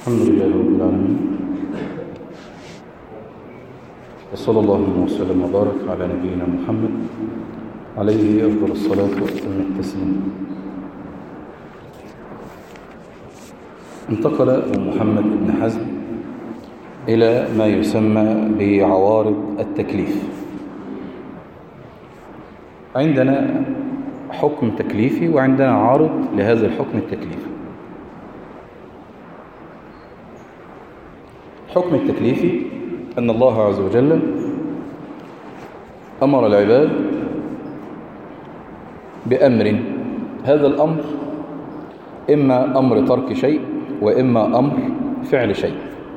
الحمد لله رب العالمين وصلى الله وسلم وبارك على نبينا محمد عليه أفضل الصلاة وأتم التسليم انتقل محمد بن حزم إلى ما يسمى بعوارض التكليف عندنا حكم تكليفي وعندنا عارض لهذا الحكم التكليفي الحكم التكليفي أن الله عز وجل أمر العباد بأمر هذا الأمر إما أمر ترك شيء وإما أمر فعل شيء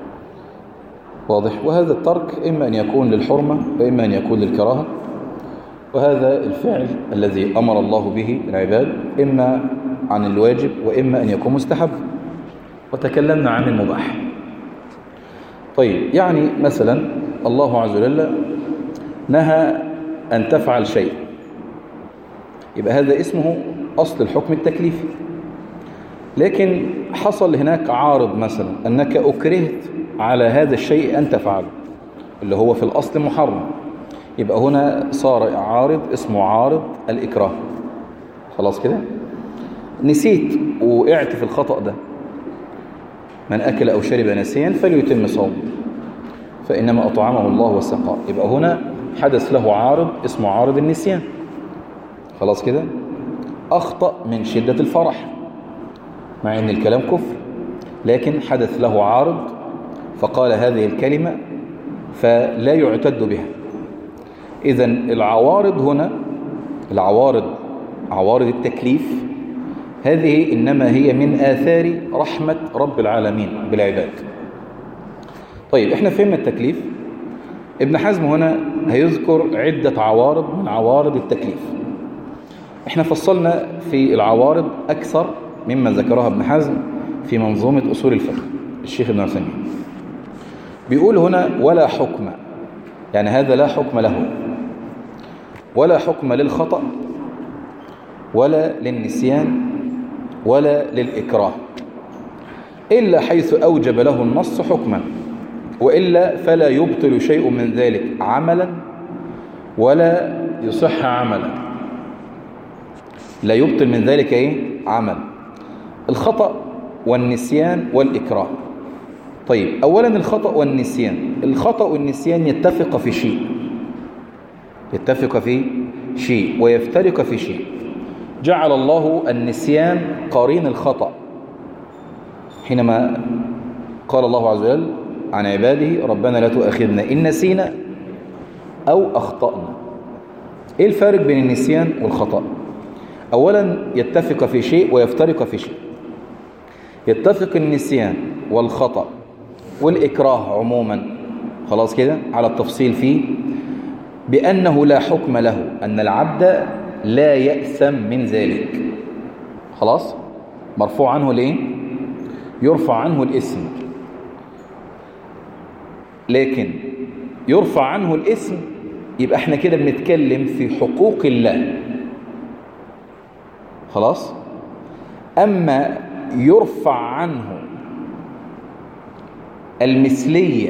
واضح وهذا الترك إما أن يكون للحرمة وإما أن يكون للكراهة وهذا الفعل الذي أمر الله به العباد إما عن الواجب وإما أن يكون مستحب وتكلمنا عن المباح طيب يعني مثلا الله عز وجل نهى أن تفعل شيء يبقى هذا اسمه أصل الحكم التكليفي لكن حصل هناك عارض مثلا أنك أكرهت على هذا الشيء أن تفعله اللي هو في الأصل محرم يبقى هنا صار عارض اسمه عارض الإكراه خلاص كده نسيت وقعت في الخطأ ده من أكل أو شرب نسيا فليتم صومه فإنما أطعمه الله وسقاه يبقى هنا حدث له عارض اسمه عارض النسيان خلاص كده أخطأ من شدة الفرح مع أن الكلام كفر لكن حدث له عارض فقال هذه الكلمة فلا يعتد بها إذا العوارض هنا العوارض عوارض التكليف هذه إنما هي من آثار رحمة رب العالمين بالعباد طيب احنا فهمنا التكليف ابن حزم هنا هيذكر عدة عوارض من عوارض التكليف احنا فصلنا في العوارض أكثر مما ذكرها ابن حزم في منظومة أصول الفقه الشيخ ابن عثيمين بيقول هنا ولا حكم يعني هذا لا حكم له ولا حكم للخطأ ولا للنسيان ولا للإكراه إلا حيث أوجب له النص حكما وإلا فلا يبطل شيء من ذلك عملا ولا يصح عملا لا يبطل من ذلك إيه؟ عمل الخطأ والنسيان والإكراه طيب أولا الخطأ والنسيان الخطأ والنسيان يتفق في شيء يتفق في شيء ويفترق في شيء جعل الله النسيان قرين الخطأ حينما قال الله عز وجل عن عباده ربنا لا تؤاخذنا إن نسينا أو أخطأنا إيه الفارق بين النسيان والخطأ أولا يتفق في شيء ويفترق في شيء يتفق النسيان والخطأ والإكراه عموما خلاص كده على التفصيل فيه بأنه لا حكم له أن العبد لا يأثم من ذلك خلاص مرفوع عنه ليه يرفع عنه الاسم لكن يرفع عنه الاسم يبقى احنا كده بنتكلم في حقوق الله خلاص أما يرفع عنه المثلية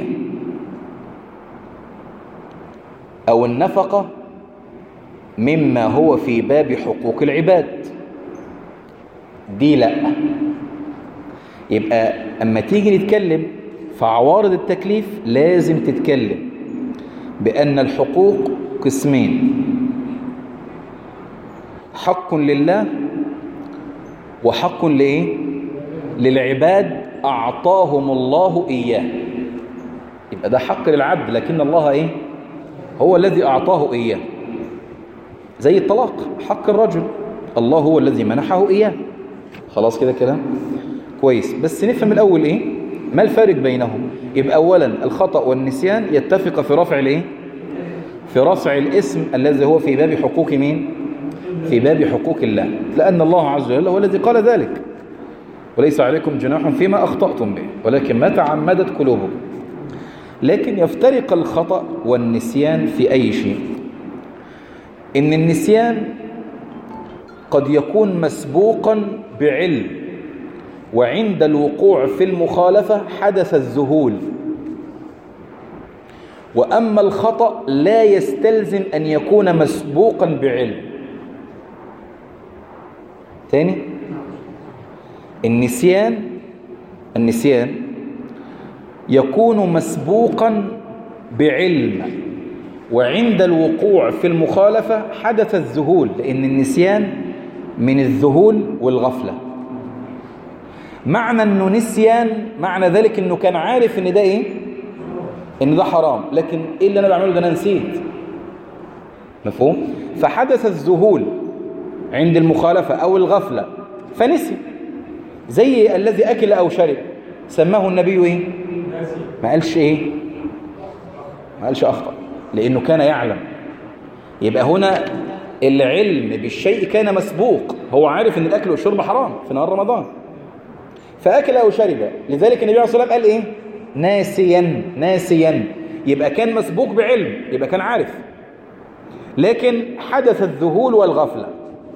أو النفقة مما هو في باب حقوق العباد دي لا يبقى أما تيجي نتكلم في عوارض التكليف لازم تتكلم بأن الحقوق قسمين حق لله وحق لإيه؟ للعباد أعطاهم الله إياه يبقى ده حق للعبد لكن الله إيه؟ هو الذي أعطاه إياه زي الطلاق حق الرجل الله هو الذي منحه إياه خلاص كده كلام كويس بس نفهم الأول إيه ما الفارق بينهم يبقى أولا الخطأ والنسيان يتفق في رفع الإيه في رفع الاسم الذي هو في باب حقوق مين في باب حقوق الله لأن الله عز وجل هو الذي قال ذلك وليس عليكم جناح فيما أخطأتم به ولكن ما تعمدت قلوبكم لكن يفترق الخطأ والنسيان في أي شيء إن النسيان قد يكون مسبوقا بعلم وعند الوقوع في المخالفة حدث الذهول وأما الخطأ لا يستلزم أن يكون مسبوقا بعلم تاني النسيان النسيان يكون مسبوقا بعلم وعند الوقوع في المخالفة حدث الذهول لأن النسيان من الذهول والغفلة معنى أنه نسيان معنى ذلك أنه كان عارف أن ده إيه أن ده حرام لكن إيه اللي أنا بعمله ده أنا نسيت مفهوم فحدث الذهول عند المخالفة أو الغفلة فنسي زي الذي أكل أو شرب سماه النبي إيه ما قالش إيه ما قالش أخطأ لأنه كان يعلم يبقى هنا العلم بالشيء كان مسبوق هو عارف ان الاكل والشرب حرام في نهار رمضان فاكل او شرب لذلك النبي عليه الصلاه والسلام قال ايه ناسيا ناسيا يبقى كان مسبوق بعلم يبقى كان عارف لكن حدث الذهول والغفله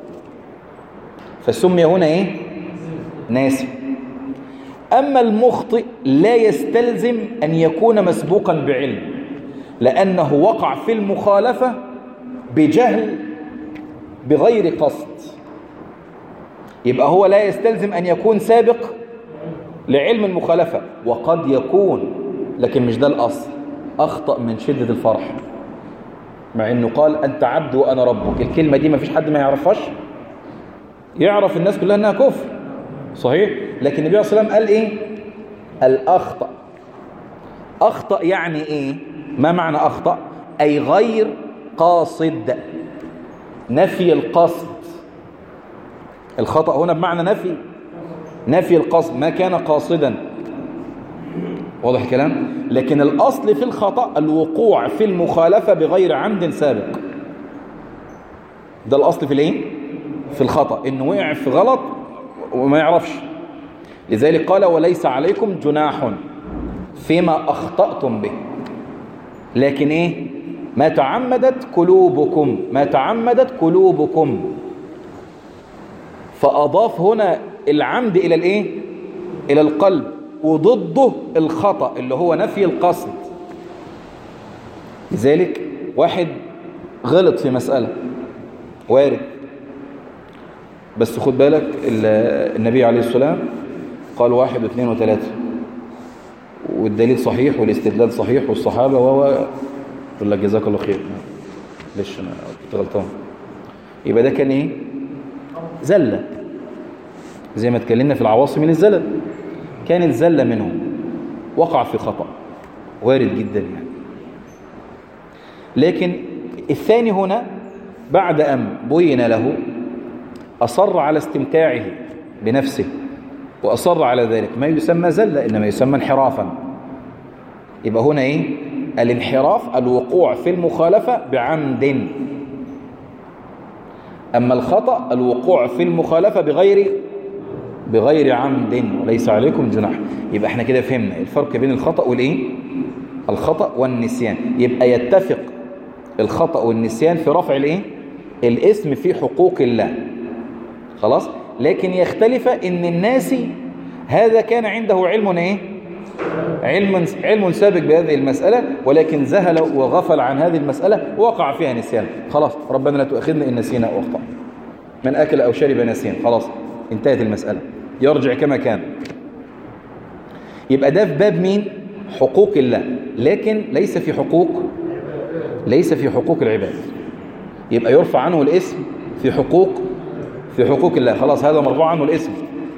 فسمي هنا ايه ناسي اما المخطئ لا يستلزم ان يكون مسبوقا بعلم لانه وقع في المخالفه بجهل بغير قصد يبقى هو لا يستلزم أن يكون سابق لعلم المخالفة وقد يكون لكن مش ده الأصل أخطأ من شدة الفرح مع أنه قال أنت عبد وأنا ربك الكلمة دي ما فيش حد ما يعرفهاش يعرف الناس كلها أنها كفر صحيح لكن النبي صلى الله عليه وسلم قال إيه الأخطأ أخطأ يعني إيه ما معنى أخطأ أي غير قاصد نفي القصد الخطأ هنا بمعنى نفي نفي القصد ما كان قاصدا واضح الكلام لكن الأصل في الخطأ الوقوع في المخالفة بغير عمد سابق ده الأصل في الايه في الخطأ انه وقع في غلط وما يعرفش لذلك قال وليس عليكم جناح فيما أخطأتم به لكن ايه ما تعمدت قلوبكم ما تعمدت قلوبكم فأضاف هنا العمد إلى الإيه؟ إلى القلب وضده الخطأ اللي هو نفي القصد لذلك واحد غلط في مسألة وارد بس خد بالك النبي عليه السلام قال واحد واثنين وثلاثة والدليل صحيح والاستدلال صحيح والصحابة وهو يقول لك جزاك الله خير ليش انا كنت غلطان يبقى ده كان ايه زله زي ما اتكلمنا في العواصم من الزلل كانت زله منهم وقع في خطا وارد جدا يعني لكن الثاني هنا بعد أن بين له أصر على استمتاعه بنفسه وأصر على ذلك ما يسمى زلة إنما يسمى انحرافا يبقى هنا إيه الانحراف الوقوع في المخالفة بعمد أما الخطأ الوقوع في المخالفة بغير بغير عمد وليس عليكم جناح يبقى احنا كده فهمنا الفرق بين الخطأ والإيه الخطأ والنسيان يبقى يتفق الخطأ والنسيان في رفع الإيه الاسم في حقوق الله خلاص لكن يختلف ان الناسي هذا كان عنده علم ايه علم علم سابق بهذه المسألة ولكن زهل وغفل عن هذه المسألة وقع فيها نسيان خلاص ربنا لا تؤاخذنا إن نسينا أو أخطأ من أكل أو شرب نسيان خلاص انتهت المسألة يرجع كما كان يبقى ده في باب مين حقوق الله لكن ليس في حقوق ليس في حقوق العباد يبقى يرفع عنه الاسم في حقوق في حقوق الله خلاص هذا مرفوع عنه الاسم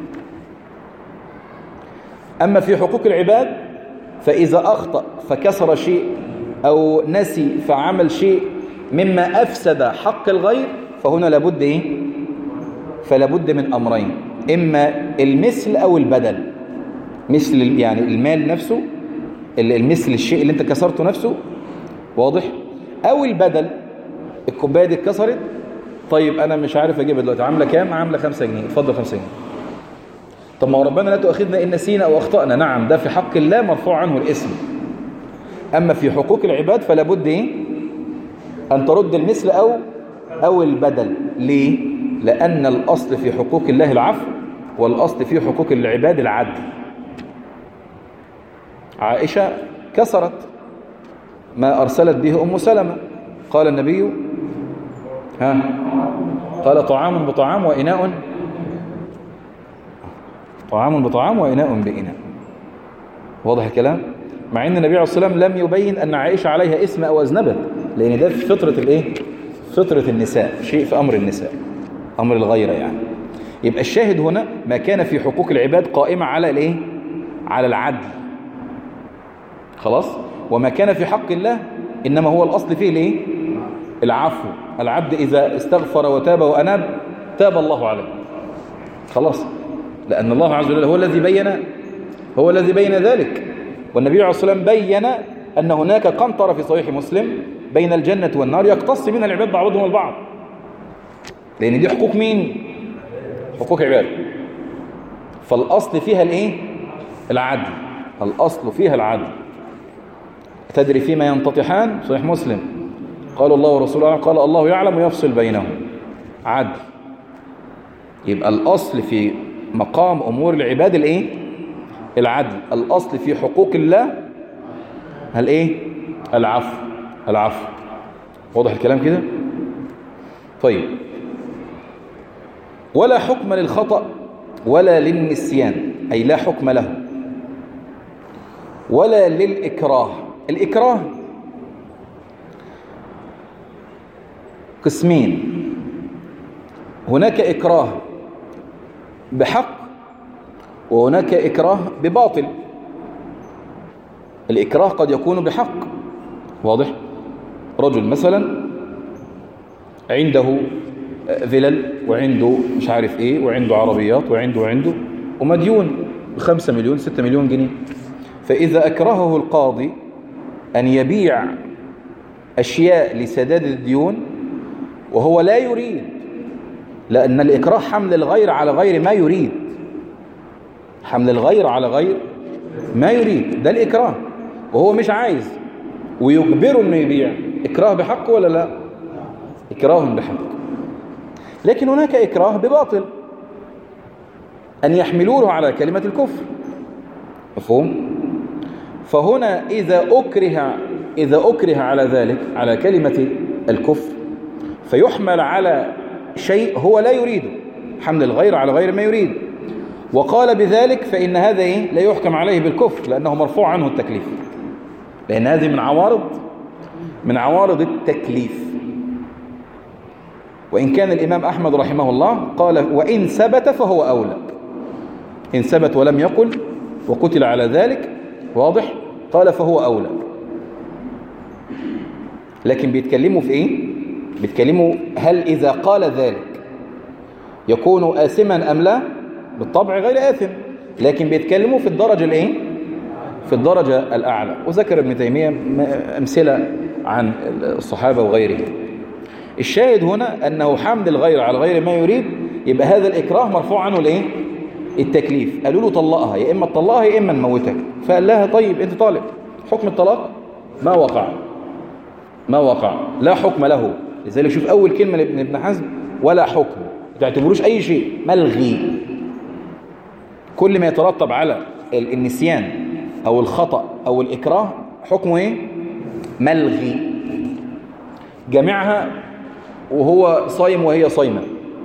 أما في حقوق العباد فإذا أخطأ فكسر شيء أو نسي فعمل شيء مما أفسد حق الغير فهنا لابد إيه؟ فلابد من أمرين إما المثل أو البدل مثل يعني المال نفسه المثل الشيء اللي انت كسرته نفسه واضح أو البدل الكوبايه دي اتكسرت طيب أنا مش عارف أجيبها دلوقتي عاملة كام عاملة 5 جنيه اتفضل 5 جنيه طب ما ربنا لا تؤاخذنا إن نسينا أو أخطأنا نعم ده في حق الله مرفوع عنه الاسم أما في حقوق العباد فلا بد إيه؟ أن ترد المثل أو أو البدل ليه؟ لأن الأصل في حقوق الله العفو والأصل في حقوق العباد العدل عائشة كسرت ما أرسلت به أم سلمة قال النبي ها قال طعام بطعام وإناء طعام بطعام وإناء بإناء واضح الكلام مع ان النبي عليه الصلاه والسلام لم يبين ان عائشه عليها اسم او اذنبت لان ده في فطره الايه فطره النساء شيء في امر النساء امر الغيره يعني يبقى الشاهد هنا ما كان في حقوق العباد قائمه على الايه على العدل خلاص وما كان في حق الله انما هو الاصل فيه الايه العفو العبد اذا استغفر وتاب واناب تاب الله عليه خلاص لان الله عز وجل هو الذي بين هو الذي بين ذلك والنبي عليه الصلاة والسلام بين أن هناك قنطرة في صحيح مسلم بين الجنة والنار يقتص منها العباد بعضهم البعض لأن دي حقوق مين؟ حقوق عباد فالأصل فيها الإيه؟ العدل الأصل فيها العدل تدري فيما ينتطحان صحيح مسلم قال الله ورسوله قال الله يعلم ويفصل بينهم عدل يبقى الأصل في مقام أمور العباد الإيه؟ العدل الأصل في حقوق الله هل إيه العفو العفو واضح الكلام كده طيب ولا حكم للخطأ ولا للنسيان أي لا حكم له ولا للإكراه الإكراه قسمين هناك إكراه بحق وهناك إكراه بباطل الإكراه قد يكون بحق واضح رجل مثلا عنده فلل وعنده مش عارف ايه وعنده عربيات وعنده وعنده ومديون بخمسة مليون ستة مليون جنيه فإذا أكرهه القاضي أن يبيع أشياء لسداد الديون وهو لا يريد لأن الإكراه حمل الغير على غير ما يريد حمل الغير على غير ما يريد ده الإكراه وهو مش عايز ويجبره انه يبيع إكراه بحق ولا لا إكراه بحق لكن هناك إكراه بباطل أن يحملوه على كلمة الكفر مفهوم فهنا إذا أكره إذا أكره على ذلك على كلمة الكفر فيحمل على شيء هو لا يريده حمل الغير على غير ما يريد وقال بذلك فإن هذا إيه؟ لا يحكم عليه بالكفر لأنه مرفوع عنه التكليف لأن هذه من عوارض من عوارض التكليف وإن كان الإمام أحمد رحمه الله قال وإن ثبت فهو أولى إن ثبت ولم يقل وقتل على ذلك واضح قال فهو أولى لكن بيتكلموا في إيه بيتكلموا هل إذا قال ذلك يكون آثما أم لا بالطبع غير آثم لكن بيتكلموا في الدرجة الإيه في الدرجة الأعلى وذكر ابن تيمية أمثلة عن الصحابة وغيرهم الشاهد هنا أنه حمد الغير على غير ما يريد يبقى هذا الإكراه مرفوع عنه الإيه التكليف قالوا له طلقها يا إما تطلقها يا إما نموتك فقال لها طيب أنت طالب حكم الطلاق ما وقع ما وقع لا حكم له لذلك شوف أول كلمة لابن ابن حزم ولا حكم ما تعتبروش أي شيء ملغي كل ما يترتب على النسيان أو الخطأ أو الإكراه حكمه إيه؟ ملغي جميعها وهو صايم وهي صايمة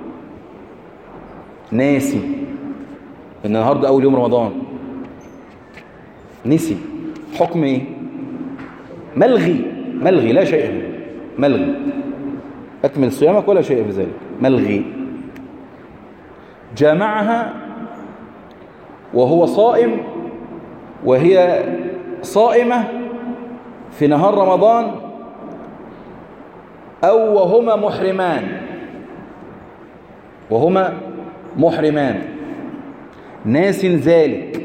ناسي إن النهاردة أول يوم رمضان نسي حكم إيه؟ ملغي ملغي لا شيء فيه ملغي أكمل صيامك ولا شيء في ذلك ملغي جامعها وهو صائم وهي صائمة في نهار رمضان أو وهما محرمان وهما محرمان ناس ذلك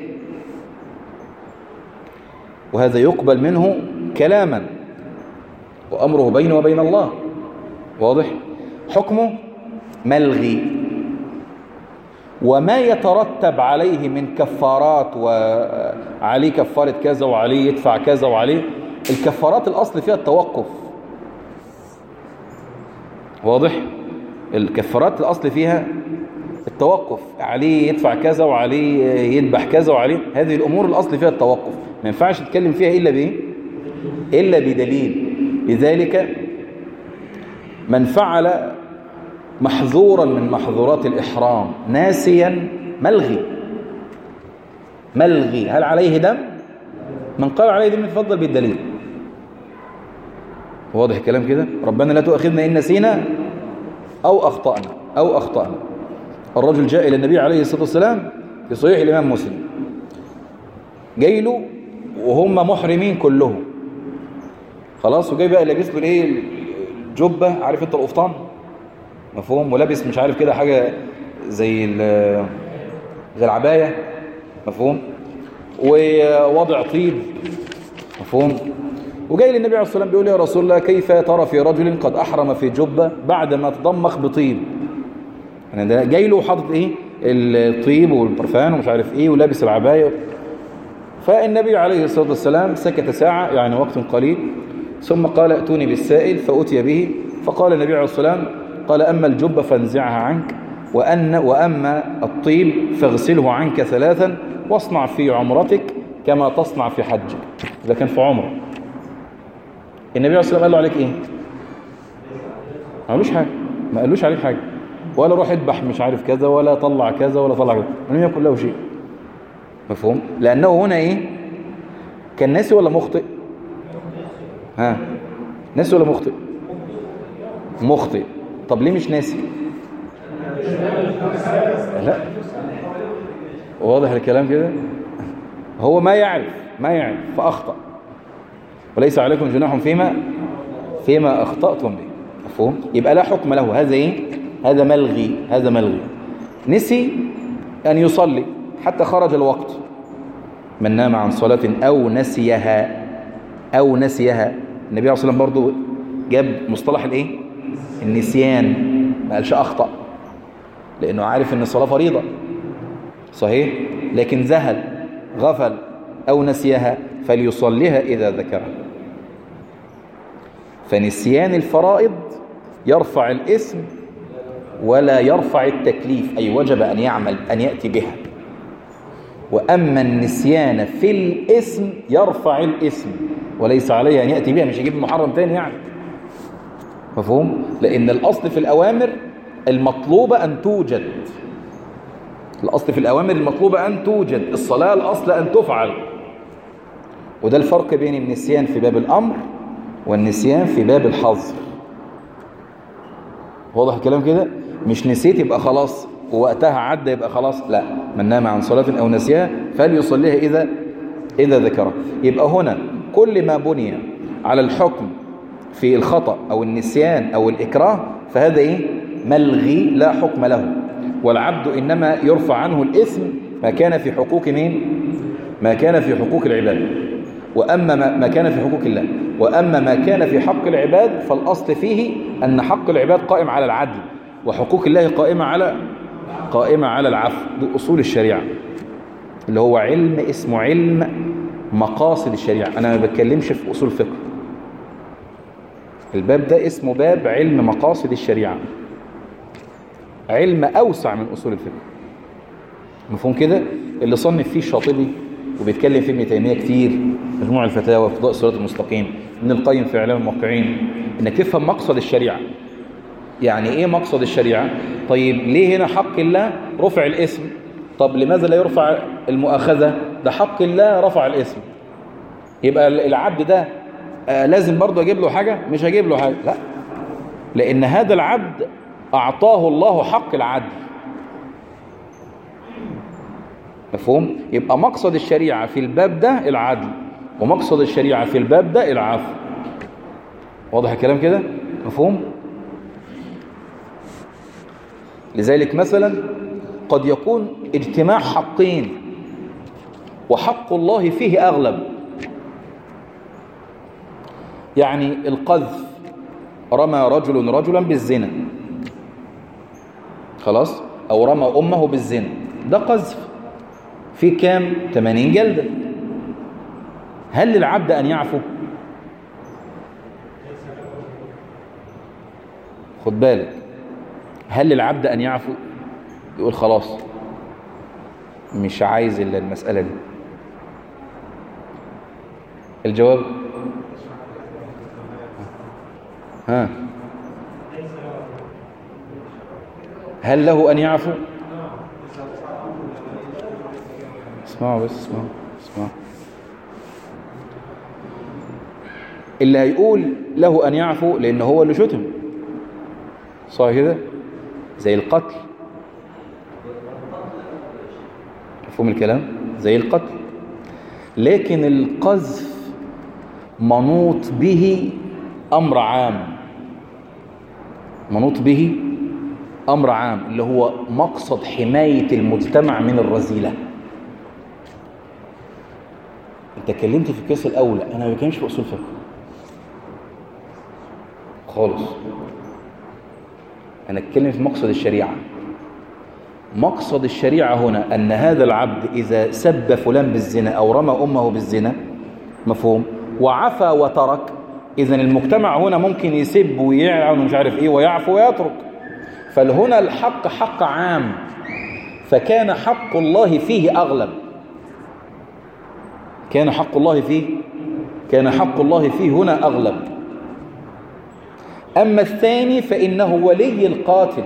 وهذا يقبل منه كلاما وأمره بينه وبين الله واضح حكمه ملغي وما يترتب عليه من كفارات وعليه كفارة كذا وعليه يدفع كذا وعليه الكفارات الأصل فيها التوقف واضح الكفارات الأصل فيها التوقف عليه يدفع كذا وعليه يذبح كذا وعليه هذه الأمور الأصل فيها التوقف ما ينفعش تتكلم فيها إلا بإيه إلا بدليل لذلك من فعل محظورا من محظورات الإحرام ناسيا ملغي ملغي هل عليه دم من قال عليه دم يتفضل بالدليل واضح الكلام كده ربنا لا تؤاخذنا إن نسينا أو أخطأنا أو أخطأنا الرجل جاء إلى النبي عليه الصلاة والسلام في صحيح الإمام مسلم جاي له وهم محرمين كلهم خلاص وجاي بقى لابس له الايه الجبه عارف انت القفطان مفهوم ولابس مش عارف كده حاجه زي زي العبايه مفهوم ووضع طيب مفهوم وجاي للنبي عليه الصلاه والسلام بيقول يا رسول الله كيف ترى في رجل قد احرم في جبه بعد ما تضمخ بطيب يعني ده جاي له حاطط ايه الطيب والبرفان ومش عارف ايه ولابس العبايه فالنبي عليه الصلاه والسلام سكت ساعه يعني وقت قليل ثم قال ائتوني بالسائل فأتي به فقال النبي عليه الصلاة والسلام قال أما الجبة فانزعها عنك وأن وأما الطيب فاغسله عنك ثلاثا واصنع في عمرتك كما تصنع في حجك إذا كان في عمره النبي عليه الصلاة والسلام قال له عليك إيه ما قالوش حاجة ما قالوش عليك حاجة ولا روح اذبح مش عارف كذا ولا طلع كذا ولا طلع كذا لم يكن له شيء مفهوم لأنه هنا إيه كان ناسي ولا مخطئ ها ناسي ولا مخطئ مخطئ طب ليه مش ناسي لا واضح الكلام كده هو ما يعرف ما يعرف فأخطأ وليس عليكم جناح فيما فيما أخطأتم به مفهوم يبقى لا حكم له هذا إيه هذا ملغي هذا ملغي نسي أن يصلي حتى خرج الوقت من نام عن صلاة أو نسيها أو نسيها النبي عليه الصلاة والسلام برضو جاب مصطلح الإيه النسيان ما قالش أخطأ لأنه عارف أن الصلاة فريضة صحيح لكن ذهل غفل أو نسيها فليصليها إذا ذكرها فنسيان الفرائض يرفع الاسم ولا يرفع التكليف أي وجب أن يعمل أن يأتي بها وأما النسيان في الاسم يرفع الاسم وليس عليه أن يأتي بها مش يجيب محرم تاني يعني مفهوم؟ لأن الأصل في الأوامر المطلوبة أن توجد الأصل في الأوامر المطلوبة أن توجد الصلاة الأصل أن تفعل وده الفرق بين النسيان في باب الأمر والنسيان في باب الحظر واضح الكلام كده مش نسيت يبقى خلاص ووقتها عدى يبقى خلاص لا من نام عن صلاة أو نسيها فليصليها إذا إذا ذكرها يبقى هنا كل ما بني على الحكم في الخطأ أو النسيان أو الإكراه فهذا إيه ملغي لا حكم له والعبد إنما يرفع عنه الإثم ما كان في حقوق مين ما كان في حقوق العباد وأما ما كان في حقوق الله وأما ما كان في حق العباد فالأصل فيه أن حق العباد قائم على العدل وحقوق الله قائمة على قائمة على العفو دي أصول الشريعة اللي هو علم اسمه علم مقاصد الشريعة أنا ما بتكلمش في أصول فقه الباب ده اسمه باب علم مقاصد الشريعة علم أوسع من أصول الفقه مفهوم كده اللي صنف فيه الشاطبي وبيتكلم فيه ابن تيمية كتير مجموع الفتاوى في ضوء الصراط المستقيم ابن القيم في إعلام الموقعين إنك تفهم مقصد الشريعة يعني إيه مقصد الشريعة طيب ليه هنا حق الله رفع الاسم طب لماذا لا يرفع المؤاخذة ده حق الله رفع الاسم يبقى العبد ده آه لازم برضه اجيب له حاجة مش هجيب له حاجة لا لان هذا العبد اعطاه الله حق العدل مفهوم يبقى مقصد الشريعة في الباب ده العدل ومقصد الشريعة في الباب ده العفو واضح الكلام كده مفهوم لذلك مثلا قد يكون اجتماع حقين وحق الله فيه أغلب يعني القذف رمى رجل رجلا بالزنا خلاص أو رمى أمه بالزنا ده قذف في كام 80 جلدة هل للعبد أن يعفو خد بالك هل للعبد أن يعفو يقول خلاص مش عايز إلا المسألة دي الجواب ها هل له أن يعفو اسمعوا بس اسمعوا اسمعوا اللي هيقول له أن يعفو لأن هو اللي شتم صح كده زي القتل مفهوم الكلام زي القتل لكن القذف منوط به أمر عام منوط به أمر عام اللي هو مقصد حماية المجتمع من الرذيلة انت اتكلمت في الكيس الأول أنا ما بتكلمش في أصول فقه خالص أنا أتكلم في مقصد الشريعة مقصد الشريعة هنا أن هذا العبد إذا سب فلان بالزنا أو رمى أمه بالزنا مفهوم وعفى وترك إذا المجتمع هنا ممكن يسب ويعلن ومش عارف إيه ويعفو ويترك فالهنا الحق حق عام فكان حق الله فيه أغلب كان حق الله فيه كان حق الله فيه هنا أغلب أما الثاني فإنه ولي القاتل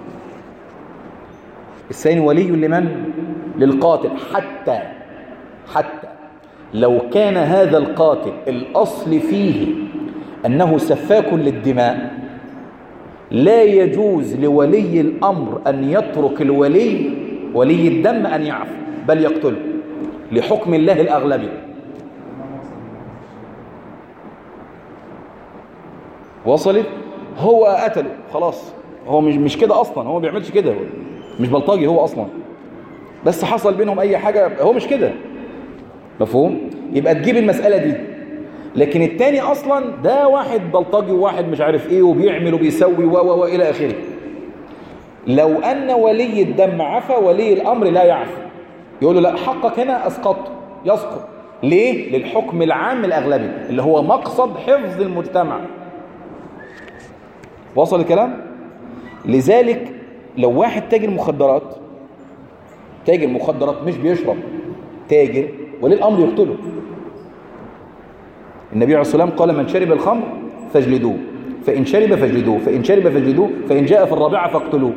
الثاني ولي لمن؟ للقاتل حتى حتى لو كان هذا القاتل الأصل فيه أنه سفاك للدماء لا يجوز لولي الأمر أن يترك الولي ولي الدم أن يعفو بل يقتله لحكم الله الأغلبي وصلت هو قتله خلاص هو مش مش كده اصلا هو ما بيعملش كده مش بلطجي هو اصلا بس حصل بينهم اي حاجه هو مش كده مفهوم يبقى تجيب المساله دي لكن التاني اصلا ده واحد بلطجي وواحد مش عارف ايه وبيعمل وبيسوي و و الى اخره لو ان ولي الدم عفى ولي الامر لا يعفى يقول له لا حقك هنا اسقطته يسقط ليه للحكم العام الاغلبي اللي هو مقصد حفظ المجتمع وصل الكلام لذلك لو واحد تاجر مخدرات تاجر مخدرات مش بيشرب تاجر ولي الامر يقتله النبي عليه الصلاه والسلام قال من شرب الخمر فاجلدوه فان شرب فاجلدوه فان شرب فاجلدوه فان جاء في الرابعه فاقتلوه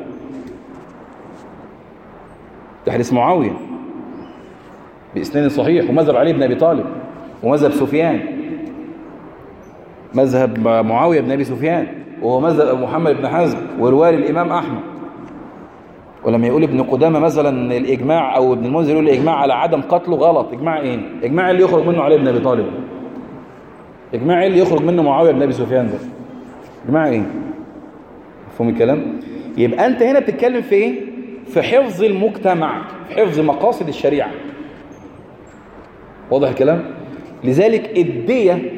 ده حديث معاويه باسناد صحيح ومذهب علي بن ابي طالب ومذهب سفيان مذهب معاويه بن ابي سفيان وهو مذهب محمد بن حزم ورواية الإمام أحمد ولما يقول ابن قدامة مثلا الإجماع أو ابن المنذر يقول الإجماع على عدم قتله غلط إجماع إيه؟ إجماع اللي يخرج منه علي بن أبي طالب إجماع إيه اللي يخرج منه معاوية بن أبي سفيان ده إجماع إيه؟ مفهوم الكلام؟ يبقى أنت هنا بتتكلم في إيه؟ في حفظ المجتمع في حفظ مقاصد الشريعة واضح الكلام؟ لذلك الدية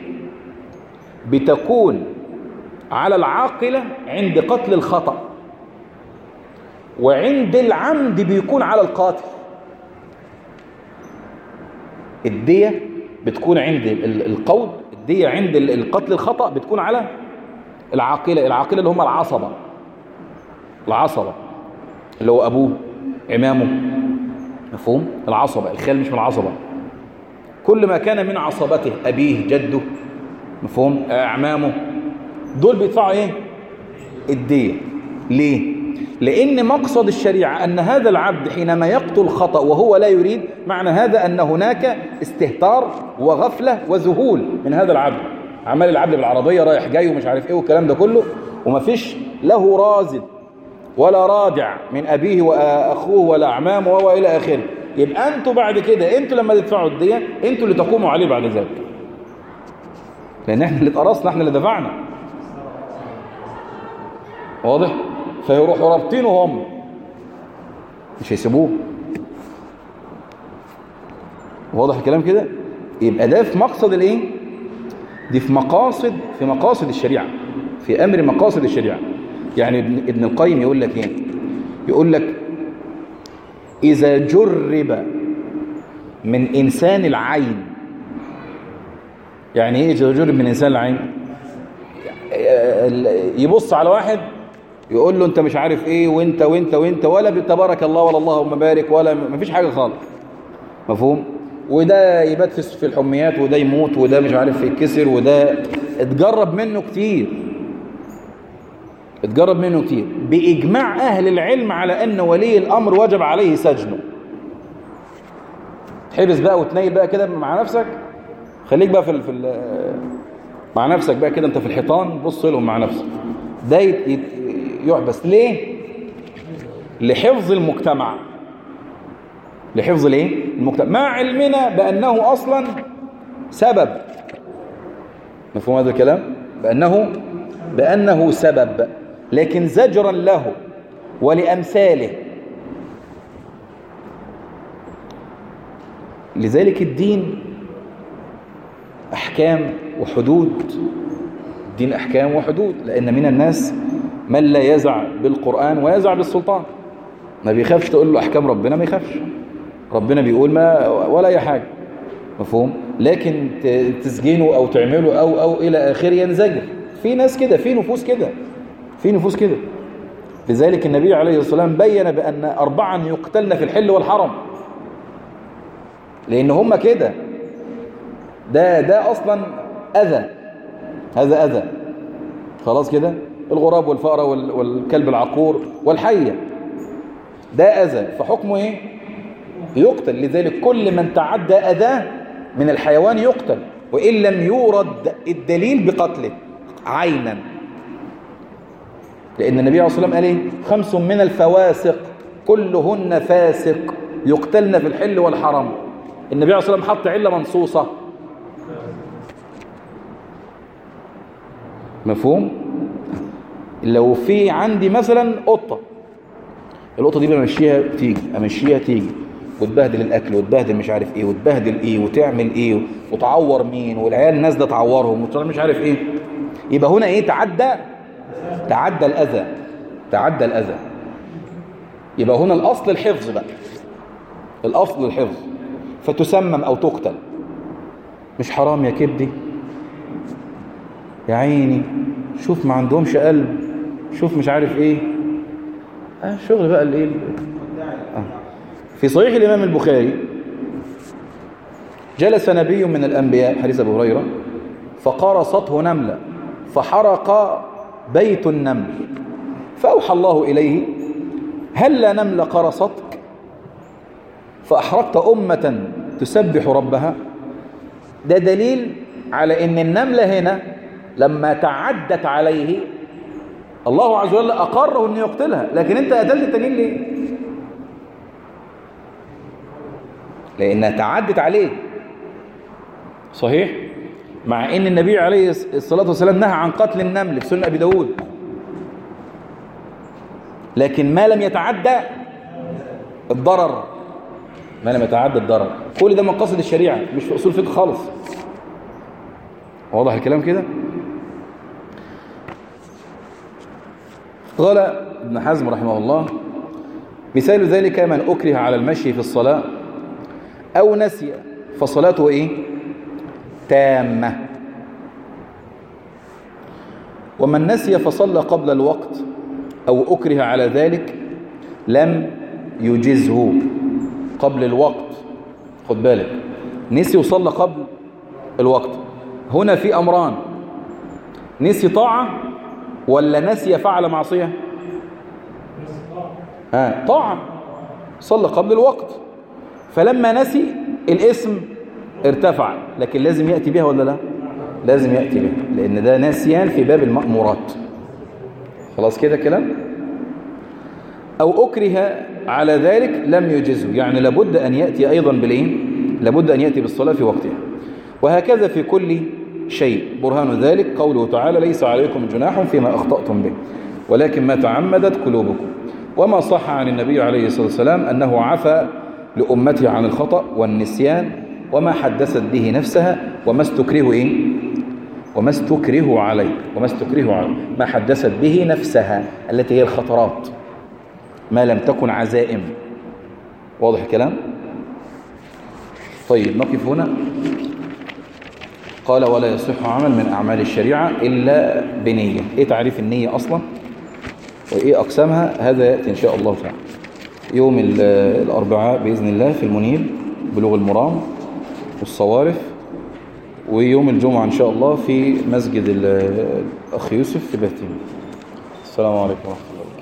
بتكون على العاقلة عند قتل الخطأ وعند العمد بيكون على القاتل الدية بتكون عند القول الدية عند القتل الخطأ بتكون على العاقلة العاقلة اللي هم العصبة العصبة اللي هو أبوه عمامه مفهوم العصبة الخال مش من العصبة كل ما كان من عصبته أبيه جده مفهوم أعمامه دول بيدفعوا ايه الدية ليه لان مقصد الشريعة ان هذا العبد حينما يقتل خطأ وهو لا يريد معنى هذا ان هناك استهتار وغفلة وذهول من هذا العبد عمال العبد بالعربية رايح جاي ومش عارف ايه والكلام ده كله ومفيش له رازد ولا رادع من ابيه واخوه ولا اعمامه والى اخره يبقى انتوا بعد كده انتوا لما تدفعوا الدية انتوا اللي تقوموا عليه بعد ذلك لان احنا اللي اتقرصنا احنا اللي دفعنا واضح فيروحوا رابطينه هم مش هيسيبوه واضح الكلام كده يبقى ده في مقصد الايه دي في مقاصد في مقاصد الشريعه في امر مقاصد الشريعه يعني ابن القيم يقول لك ايه يقول لك اذا جرب من انسان العين يعني ايه اذا جرب من انسان العين يبص على واحد يقول له انت مش عارف ايه وانت وانت وانت ولا تبارك الله ولا اللهم بارك ولا مفيش حاجة خالص مفهوم وده يبات في الحميات وده يموت وده مش عارف يتكسر وده اتجرب منه كتير اتجرب منه كتير بإجماع أهل العلم على أن ولي الأمر وجب عليه سجنه تحبس بقى وتنيل بقى كده مع نفسك خليك بقى في ال في ال مع نفسك بقى كده انت في الحيطان بص لهم مع نفسك ده يحبس ليه لحفظ المجتمع لحفظ الايه المجتمع مع علمنا بانه اصلا سبب مفهوم هذا الكلام بانه بانه سبب لكن زجرا له ولامثاله لذلك الدين احكام وحدود الدين احكام وحدود لان من الناس من لا يزع بالقران ويزع بالسلطان ما بيخافش تقول له احكام ربنا ما يخافش ربنا بيقول ما ولا اي حاجه مفهوم لكن تسجنه او تعمله او او الى اخره ينزجر في ناس كده في نفوس كده في نفوس كده لذلك النبي عليه الصلاه والسلام بين بان اربعا يقتلن في الحل والحرم لان هم كده ده ده اصلا اذى هذا اذى خلاص كده الغراب والفأرة والكلب العقور والحية ده أذى فحكمه إيه يقتل لذلك كل من تعدى أذاه من الحيوان يقتل وإن لم يورد الدليل بقتله عينا لأن النبي عليه الصلاة والسلام قال إيه خمس من الفواسق كلهن فاسق يقتلن في الحل والحرم النبي عليه الصلاة والسلام حط علة منصوصة مفهوم لو في عندي مثلا قطة القطة دي بمشيها تيجي امشيها تيجي وتبهدل الاكل وتبهدل مش عارف ايه وتبهدل ايه وتعمل ايه وتعور مين والعيال الناس ده تعورهم مش عارف ايه يبقى هنا ايه تعدى تعدى الاذى تعدى الاذى يبقى هنا الاصل الحفظ بقى الاصل الحفظ فتسمم او تقتل مش حرام يا كبدي يا عيني شوف ما عندهمش قلب شوف مش عارف ايه اه شغل بقى الايه آه. في صحيح الامام البخاري جلس نبي من الانبياء حديث ابو هريره فقرصته نمله فحرق بيت النمل فاوحى الله اليه هل نمله قرصتك فاحرقت امه تسبح ربها ده دليل على ان النمله هنا لما تعدت عليه الله عز وجل أقره أن يقتلها لكن أنت قتلت التانيين ليه لأنها تعدت عليه صحيح مع أن النبي عليه الصلاة والسلام نهى عن قتل النمل في سنة أبي داود لكن ما لم يتعدى الضرر ما لم يتعدى الضرر كل ده مقاصد الشريعة مش في أصول فقه خالص واضح الكلام كده قال ابن حزم رحمه الله مثال ذلك من أكره على المشي في الصلاة أو نسي فصلاته إيه تامة ومن نسي فصلى قبل الوقت أو أكره على ذلك لم يجزه قبل الوقت خد بالك نسي وصلى قبل الوقت هنا في أمران نسي طاعة ولا نسي فعل معصية ها طاعة صلى قبل الوقت فلما نسي الاسم ارتفع لكن لازم يأتي بها ولا لا لازم يأتي بها لأن ده ناسيان في باب المأمورات خلاص كده كلام أو أكره على ذلك لم يجزه يعني لابد أن يأتي أيضا بالإيه لابد أن يأتي بالصلاة في وقتها وهكذا في كل شيء برهان ذلك قوله تعالى ليس عليكم جناح فيما أخطأتم به ولكن ما تعمدت قلوبكم وما صح عن النبي عليه الصلاة والسلام أنه عفى لأمته عن الخطأ والنسيان وما حدثت به نفسها وما استكره إيه؟ وما استكره عليه وما استكره عليه ما حدثت به نفسها التي هي الخطرات ما لم تكن عزائم واضح الكلام طيب نقف هنا قال ولا يصح عمل من أعمال الشريعة إلا بنية إيه تعريف النية أصلا وإيه أقسامها هذا يأتي إن شاء الله تعالى يوم الأربعاء بإذن الله في المنيب بلوغ المرام والصوارف ويوم الجمعة إن شاء الله في مسجد الأخ يوسف في بهتيم السلام عليكم ورحمة الله